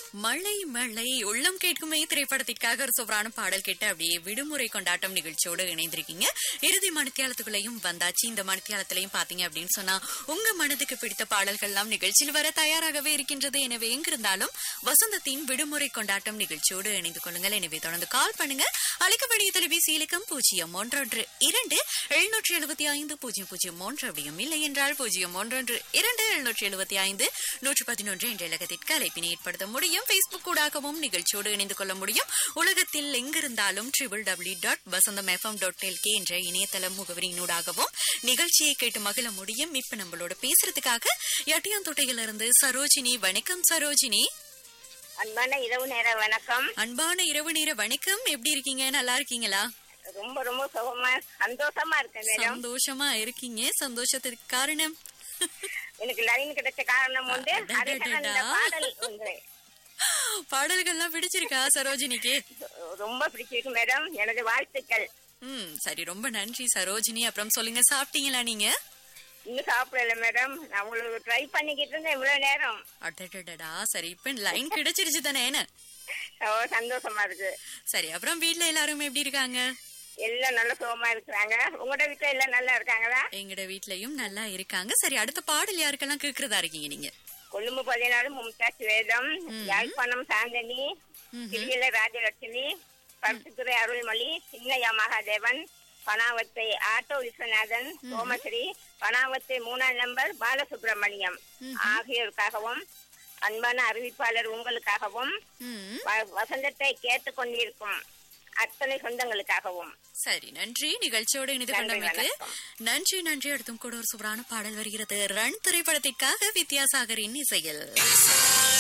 மழை மழை உள்ளம் கேட்குமே திரைப்படத்திற்காக ஒரு சூப்பரான பாடல் கேட்டு அப்படியே விடுமுறை கொண்டாட்டம் நிகழ்ச்சியோடு இணைந்திருக்கீங்க இறுதி மணித்தியாலத்துக்குள்ளேயும் வந்தாச்சு இந்த மணித்தியாலத்திலையும் பாத்தீங்க அப்படின்னு சொன்னா உங்க மனதுக்கு பிடித்த பாடல்கள் எல்லாம் நிகழ்ச்சியில் வர தயாராகவே இருக்கின்றது எனவே எங்கிருந்தாலும் வசந்தத்தின் விடுமுறை கொண்டாட்டம் நிகழ்ச்சியோடு இணைந்து கொள்ளுங்கள் எனவே தொடர்ந்து கால் பண்ணுங்க அழைக்கக்கூடிய தொலைபேசி இலக்கம் பூஜ்ஜியம் ஒன்றொன்று இரண்டு எழுநூற்றி எழுபத்தி ஐந்து பூஜ்ஜியம் பூஜ்ஜியம் மூன்று அப்படியும் இல்லை என்றால் பூஜ்ஜியம் ஒன்றொன்று இரண்டு எழுநூற்றி எழுபத்தி ஐந்து நூற்றி பதினொன்று என்ற இலக்கத்திற்கு அழைப்பினை ஏற்படுத்த முடியும் பேஸ்புக் ஊடாகவும் நிகழ்ச்சியோடு இணைந்து கொள்ள முடியும் உலகத்தில் எங்கிருந்தாலும் triple W dot Vasantham FM dot LK என்ற இணையதள முகவரியினூடாகவும் நிகழ்ச்சியை கேட்டு மகிழ முடியும் இப்ப நம்மளோட பேசுறதுக்காக எட்டியாந்தோட்டையிலிருந்து சரோஜினி வணக்கம் சரோஜினி அன்பான இரவு நேர வணக்கம் அன்பான இரவு நேர வணக்கம் எப்படி இருக்கீங்க நல்லா இருக்கீங்களா ரொம்ப ரொம்ப சுகமா சந்தோஷமா இருக்கேன் மேடம் சந்தோஷமா இருக்கீங்க சந்தோஷத்துக்கு காரணம் எனக்கு லைன் கிடைச்ச காரணம் உண்டு அதுக்காக இந்த பாடல் உண்டு பாடல்கள்லாம் பிடிச்சிருக்கா சரோஜினிக்கு ரொம்ப பிடிச்சிருக்கு மேடம் எனது வாழ்த்துக்கள் ம் சரி ரொம்ப நன்றி சரோஜினி அப்புறம் சொல்லுங்க சாப்பிட்டீங்களா நீங்க இன்னும் சாப்பிடல மேடம் நான் உங்களுக்கு ட்ரை பண்ணிக்கிட்டு இருந்தேன் இவ்வளவு நேரம் அடடடடா சரி இப்ப லைன் கிடைச்சிருச்சு தானே என்ன ஓ, சந்தோஷமா இருக்கு சரி அப்புறம் வீட்ல எல்லாரும் எப்படி இருக்காங்க எல்லாம் நல்ல சுகமா இருக்கிறாங்க உங்களோட வீட்டுல எல்லாம் நல்லா இருக்காங்களா எங்கட வீட்லயும் நல்லா இருக்காங்க சரி அடுத்த பாடல் யாருக்கெல்லாம் கேக்குறதா இருக்கீங்க நீங்க கொழும்பு பதினாலு மும்தாஜ் வேதம் யாழ்ப்பாணம் சாந்தனி கிளியில ராஜலட்சுமி பருத்துத்துறை அருள்மொழி சின்னையா மகாதேவன் பனாவத்தை ஆட்டோ விஸ்வநாதன் சோமஸ்ரீ பனாவத்தை மூணாம் நம்பர் பாலசுப்ரமணியம் ஆகியோருக்காகவும் அன்பான அறிவிப்பாளர் உங்களுக்காகவும் ம் வ- வசந்தத்தை கேட்டுக் கொண்டிருக்கும் அத்தனை சொந்தங்களுக்காகவும் சரி நன்றி நிகழ்ச்சியோடு இணைந்து நன்றி, கொண்டமைக்கு வணக்கம். நன்றி நன்றி அடுத்தும் கூட ஒரு சூப்பரான பாடல் வருகிறது ரன் திரைப்படத்திற்காக வித்யாசாகரின் இசையில்